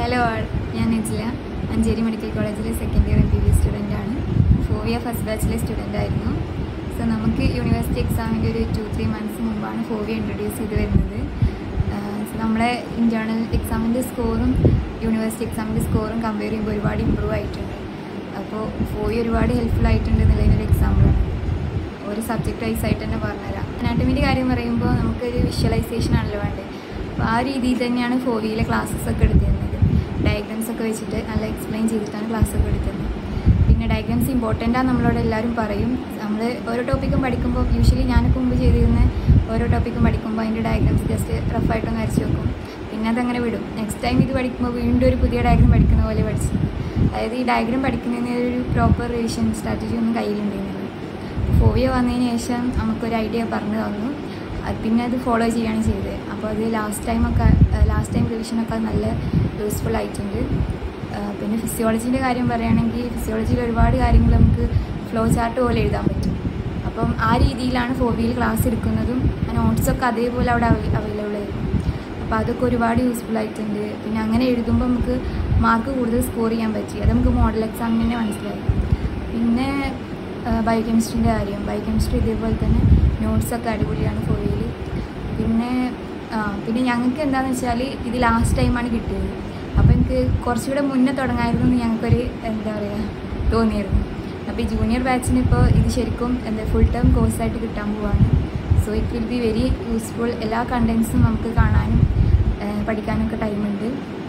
hello all ഞാൻ Nejila Manjeri medical കോളേജിലെ second year M B B student ആണ് ഫോവിയ ഫസ്റ്റ് ബാച്ചിലെ സ്റ്റുഡൻ്റ് ആയിരുന്നു സോ നമുക്ക് യൂണിവേഴ്സിറ്റി എക്സാമിൻ്റെ ഒരു ടു ത്രീ മന്ത്സ് മുമ്പാണ് ഫോവിയ ഇൻട്രൊഡ്യൂസ് ചെയ്ത് വരുന്നത് സോ നമ്മളെ ഇൻറ്റേർണൽ എക്സാമിൻ്റെ സ്കോറും യൂണിവേഴ്സിറ്റി എക്സാമിൻ്റെ സ്കോറും കമ്പയർ ചെയ്യുമ്പോൾ ഒരുപാട് ഇമ്പ്രൂവ് ആയിട്ടുണ്ട് അപ്പോൾ ഫോവി ഒരുപാട് ഹെൽപ്ഫുൾ ആയിട്ടുണ്ട് എന്നുള്ളതിനൊരു എക്സാമ്പിളാണ് ഒരു സബ്ജക്റ്റ് വൈസ് ആയിട്ട് തന്നെ പറഞ്ഞുതരാം അനാട്ടമിൻ്റെ കാര്യം പറയുമ്പോൾ നമുക്കൊരു വിഷ്വലൈസേഷൻ ആണല്ലോ വേണ്ടത് അപ്പോൾ ആ രീതിയിൽ തന്നെയാണ് ഫോവിയിലെ ക്ലാസ്സസ് ഒക്കെ എടുത്തിരുന്നത് ഡയഗ്രാംസ് ഒക്കെ വെച്ചിട്ട് നല്ല എക്സ്പ്ലെയിൻ ചെയ്തിട്ടാണ് ക്ലാസ് ഒക്കെ എടുത്തിരുന്നത് പിന്നെ ഡയഗ്രാംസ് ഇമ്പോർട്ടൻ്റ് ആണ് നമ്മളോട് എല്ലാവരും പറയും നമ്മൾ ഓരോ ടോപ്പിക്കും പഠിക്കുമ്പോൾ യൂഷ്വലി ഞാനൊക്കെ മുമ്പ് ചെയ്തിരുന്ന ഓരോ ടോപ്പിക്കും പഠിക്കുമ്പോൾ അതിൻ്റെ ഡയഗ്രാംസ് ജസ്റ്റ് റഫായിട്ടൊന്ന് വരച്ച് വെക്കും പിന്നെ അതങ്ങനെ വിടും നെക്സ്റ്റ് ടൈം ഇത് പഠിക്കുമ്പോൾ വീണ്ടും ഒരു പുതിയ ഡയഗ്രാം പഠിക്കുന്ന പോലെ പഠിച്ചു അതായത് ഈ ഡയഗ്രാം പഠിക്കുന്നതിന് ഒരു പ്രോപ്പർ റിവിഷൻ സ്ട്രാറ്റജി ഒന്നും കയ്യിലുണ്ടായിരുന്നില്ല ഫോവിയ വന്നതിന് ശേഷം നമുക്കൊരു ഐഡിയ പറഞ്ഞു തന്നു അത് പിന്നെ അത് ഫോളോ ചെയ്യുകയാണ് ചെയ്തത് അപ്പോൾ അത് ലാസ്റ്റ് ടൈമൊക്കെ ലാസ്റ്റ് ടൈം റിവിഷനൊക്കെ നല്ല യൂസ്ഫുൾ ആയിട്ടുണ്ട് ആ, പിന്നെ ഫിസിയോളജീൻ്റെ കാര്യം പറയുകയാണെങ്കിൽ ഫിസിയോളജിയിൽ ഒരുപാട് കാര്യങ്ങൾ നമുക്ക് ഫ്ലോ ചാർട്ട് പോലെ എഴുതാൻ പറ്റും അപ്പം ആ രീതിയിലാണ് ഫോവിയിൽ ക്ലാസ് എടുക്കുന്നതും നോട്ട്സൊക്കെ അതേപോലെ അവിടെ അവൈലബിൾ ആയിരുന്നു അപ്പോൾ അതൊക്കെ ഒരുപാട് യൂസ്ഫുൾ ആയിട്ടുണ്ട് പിന്നെ അങ്ങനെ എഴുതുമ്പോൾ നമുക്ക് മാർക്ക് കൂടുതൽ സ്കോർ ചെയ്യാൻ പറ്റി അത് നമുക്ക് മോഡൽ എക്സാമിന് തന്നെ മനസ്സിലായി പിന്നെ ബയോകെമിസ്ട്രീൻ്റെ കാര്യം ബയോകെമിസ്ട്രി ഇതേപോലെ തന്നെ നോട്ട്സൊക്കെ അടിപൊളിയാണ് ഫോയിൽ പിന്നെ ആ, പിന്നെ ഞങ്ങൾക്ക് എന്താണെന്ന് വെച്ചാൽ ഇത് ലാസ്റ്റ് ടൈമാണ് കിട്ടിയത് അപ്പോൾ എനിക്ക് കുറച്ചുകൂടെ മുന്നേ തുടങ്ങായിരുന്നു എന്ന് ഞങ്ങൾക്കൊരു എന്താ പറയുക തോന്നിയിരുന്നു അപ്പോൾ ഈ ജൂനിയർ ബാച്ചിന് ഇപ്പോൾ ഇത് ശരിക്കും എന്താ ഫുൾ ടേം കോഴ്സായിട്ട് കിട്ടാൻ പോവാണ് so it will be very useful എല്ലാ കണ്ടൻസും നമുക്ക് കാണാനും ആ, പഠിക്കാനൊക്കെ ടൈമുണ്ട്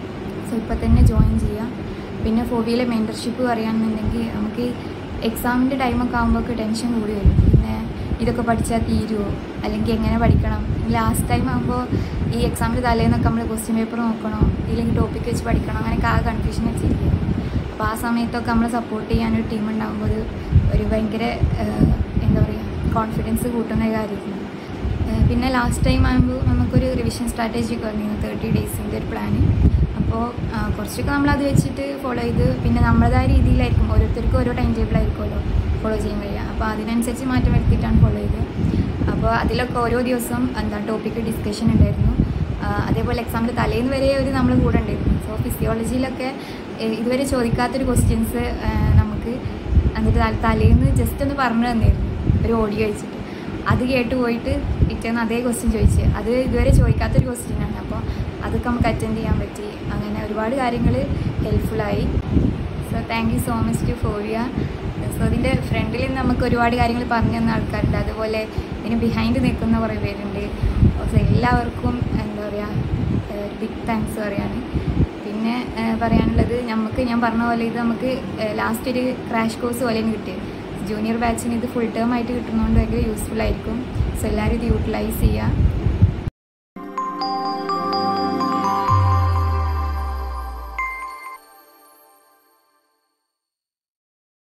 സോ ഇപ്പോൾ തന്നെ ജോയിൻ ചെയ്യാം പിന്നെ ഫോബിയിലെ മെൻറ്റർഷിപ്പ് പറയുകയാണെന്നുണ്ടെങ്കിൽ നമുക്ക് എക്സാമിൻ്റെ ടൈമൊക്കെ ആകുമ്പോൾ ടെൻഷൻ കൂടി വരും പിന്നെ ഇതൊക്കെ പഠിച്ചാൽ തീരുമോ അല്ലെങ്കിൽ എങ്ങനെ പഠിക്കണം ലാസ്റ്റ് ടൈം ആകുമ്പോൾ ഈ എക്സാമിൻ്റെ തലേന്നൊക്കെ നമ്മൾ ക്വസ്റ്റ്യൻ പേപ്പർ നോക്കണോ ഇല്ലെങ്കിൽ ടോപ്പിക്ക് വെച്ച് പഠിക്കണം അങ്ങനെയൊക്കെ ആ കൺഫ്യൂഷൻ വെച്ചിരിക്കുക അപ്പോൾ ആ സമയത്തൊക്കെ നമ്മളെ സപ്പോർട്ട് ചെയ്യാനൊരു ടീം ഉണ്ടാകുമ്പോൾ ഒരു ഒരു ഭയങ്കര ആഹ്, എന്താ പറയുക കോൺഫിഡൻസ് കൂട്ടുന്ന ഒരു കാര്യമായിരുന്നു ഏഹ് പിന്നെ ലാസ്റ്റ് ടൈം ആകുമ്പോൾ നമുക്കൊരു റിവിഷൻ സ്ട്രാറ്റജി ഒക്കെ വന്നിരുന്നു തേർട്ടി ഡേയ്സിൻ്റെ ഒരു പ്ലാന് അപ്പോൾ കുറച്ചൊക്കെ നമ്മൾ അത് വെച്ചിട്ട് ഫോളോ ചെയ്ത് പിന്നെ നമ്മളതായ രീതിയിലായിരിക്കും ഓരോരുത്തർക്കും ഓരോ ടൈം ടേബിൾ ആയിരിക്കുമല്ലോ ഫോളോ ചെയ്യാൻ കഴിയുക അപ്പോൾ അതിനനുസരിച്ച് മാറ്റം വരുത്തിയിട്ടാണ് ഫോളോ ചെയ്തത് അപ്പോൾ അതിലൊക്കെ ഓരോ ദിവസം എന്താ ടോപ്പിക്ക് ഡിസ്കഷൻ ഉണ്ടായിരുന്നു ആ, അതേപോലെ എക്സാമിൻ്റെ തലേന്ന് വരെ ഒരു നമ്മൾ കൂടെ ഉണ്ടായിരുന്നു സോ ഫിസിയോളജിയിലൊക്കെ ഏഹ് ഇതുവരെ ചോദിക്കാത്തൊരു ക്വസ്റ്റ്യൻസ് നമുക്ക് എന്നിട്ട് തല- തലേന്ന് ജസ്റ്റ് ഒന്ന് പറഞ്ഞു തന്നിരുന്നു ഒരു ഓഡിയോ വെച്ചിട്ട് അത് കേട്ട് പോയിട്ട് പിറ്റേന്ന് അതേ ക്വസ്റ്റ്യൻ ചോദിച്ച് അത് ഇതുവരെ ചോദിക്കാത്തൊരു ക്വസ്റ്റ്യനാണ് അപ്പോൾ അതൊക്കെ നമുക്ക് അറ്റൻഡ് ചെയ്യാൻ പറ്റി അങ്ങനെ ഒരുപാട് കാര്യങ്ങൾ ഹെൽപ്ഫുള്ളായി so thank you so much to ഫോവിയ സോ ഇതിൻ്റെ ഫ്രണ്ടിൽ നമുക്ക് ഒരുപാട് കാര്യങ്ങൾ പറഞ്ഞു തന്ന ആൾക്കാരുണ്ട് അതുപോലെ ഇതിന് ബിഹൈൻഡ് നിൽക്കുന്ന കുറേ പേരുണ്ട് സോ എല്ലാവർക്കും എന്താ പറയുക ഒരു ബിഗ് താങ്ക്സ് പറയാണ് പിന്നെ ഏഹ്, പറയാനുള്ളത് നമുക്ക് ഞാൻ പറഞ്ഞ പോലെ ഇത് നമുക്ക് ലാസ്റ്റ് ഒരു ക്രാഷ് കോഴ്സ് പോലെയാണ് കിട്ടിയത് ജൂനിയർ ബാച്ചിന് ഇത് ഫുൾ ടേം ആയിട്ട് കിട്ടുന്നതുകൊണ്ട് ഭയങ്കര യൂസ്ഫുൾ ആയിരിക്കും സോ എല്ലാവരും ഇത് യൂട്ടിലൈസ് ചെയ്യുക